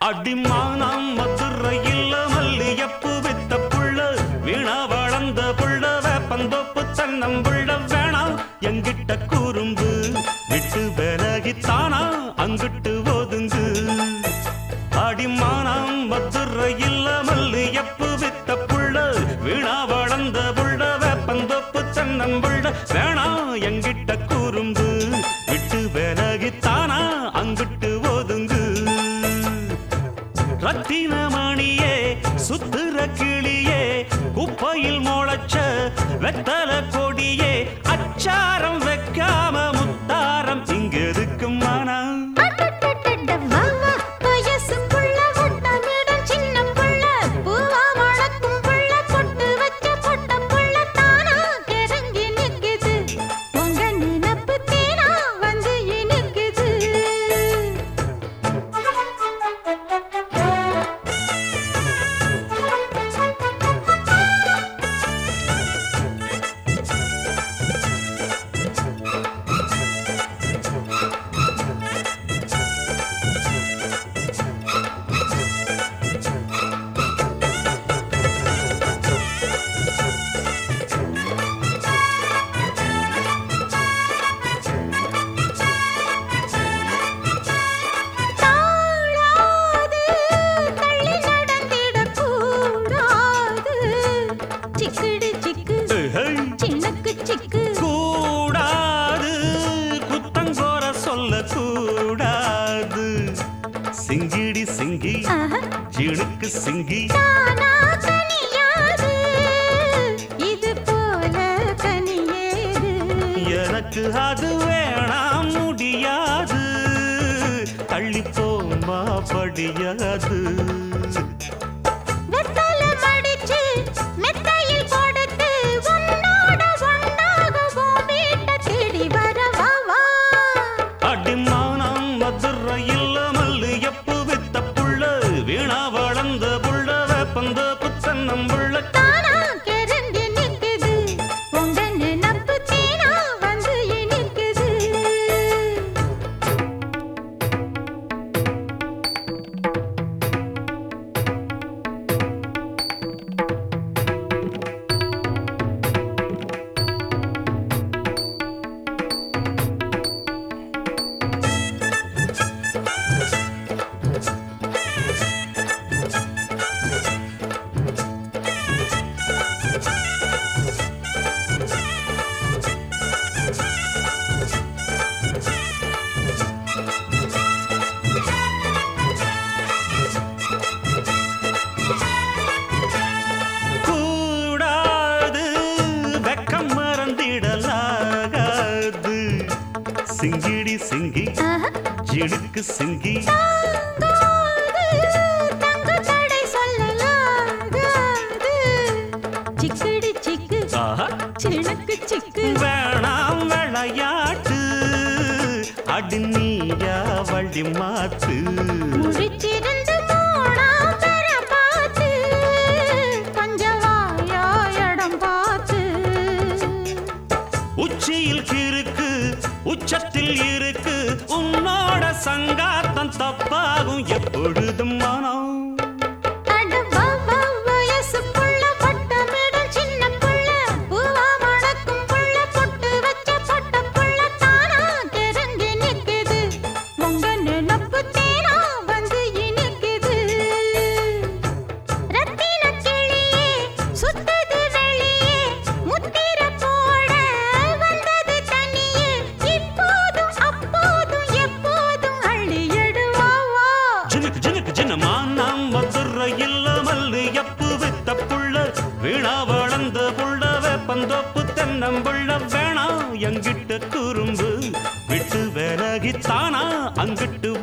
அடிமானம் மதுரையில் மல்லியப்பு வித்த புள்ள வீணா வளர்ந்த புள்ள வேப்பந்தோப்பு தென்னம்புள்ள வேணாம் எங்கிட்ட கூறும்பு விட்டு விலகித்தானா அங்கிட்டு ஒதுங்கு அடிமானம் மதுரையில் மல்லியப்பு வித்த புள்ள வீணா வளர்ந்த புள்ள வேப்பந்தோப்பு தென்னம்புள்ள வேணாம் எங்கிட்ட கூறும்பு விட்டு விலகித்தானா அங்கிட்டு ஒதுங்கு ரத்தினமணியே சுத்துற கிளியே குப்பையில் முளைச்ச வெத்தல கொடியே அச்சாரம் வைக்காம முத்தாரம் இங்க இருக்கும் மனம் அடடடட வாவா, வயசு புள்ள, வட்டமிடும் சின்ன புள்ள, பூவா மணக்கும் புள்ள, பொட்டு வச்ச பொட்ட புள்ள, தானா கிறங்கி நிக்குது. உங்க நினப்பு தேனா வந்து இனிக்குது. தாழாது, தள்ளி நடந்திடக் கூடாது. சிக்குடு சிக்கு, ஏய், சின்னக்கு சிக்கு கூடாது குத்தங்கோர சொல்ல கூடாது சிங்கிடி சிங்கி ஆஹா. ஜிணுக்கு சிங்கி தானா கனியாது, இது போல கனியேது. எனக்கு அது வேணாம் முடியாது தள்ளி போமா படியாது வெத்தல மடிச்சு, மெத்தையில் படுத்து, உன்னோட ஒண்ணாக உன் வீட்டை தேடி வரவா வா. அடிமானம் மதுரையில் மல்லியப்பு வித்த புள்ள வீணா வளர்ந்த புள்ள வேப்பந்த புத்தன்னம் புள்ள தானா கிறங்கி நிக்குது, உங்க நினப்பு தேனா வந்து இனிக்குது. கூடாது வெக்கம் மறந்திடலாகாது சிங்கிடி சிங்கி ஆஹா. ஜிடுக்கு சிங்கி தாங்காது, தங்கு தடை சொல்லலாகாது. சிக்குடு சிக்கு, ஆஹா சினுக்கு சிக்கு வேணாம் விளையாட்டு அடி நீயா வழி மாத்து முடிச்சிருந்து மூணாம் பெற பார்த்து, கொஞ்சம் வாயா இடம் பார்த்து. உச்சியில் கிறுக்கு உச்சத்தில் இருக்கு உன்னோட சங்காத்தம் தப்பாகும் எப்பொழுதும் மனம் அட வா, வா, வயசு புள்ள, வட்டமிடும் சின்ன புள்ள, பூவா மணக்கும் புள்ள, பொட்டு வச்ச பொட்ட புள்ள, தானா கிறங்கி நிக்குது. உங்க நினப்பு தேனா வந்து இனிக்குது. ரத்தினக் கிளியே, சுத்துது வெளியே, முத்திரை போட வந்தது தனியே. இப்போதும் அப்போதும் எப்போதும் அள்ளி எடுவா வா. ஜினுக்கு ஜினுக்கு ஜினமா நாம் மதுரையில் மல்லியப்பு வித்த புள்ள வீணா வளர்ந்த புள்ள வேப்பந்தோப்பு தென்னம்புள்ள வேணா எங்கிட்ட குறும்பு விட்டு விலகித்தானா அங்கிட்டு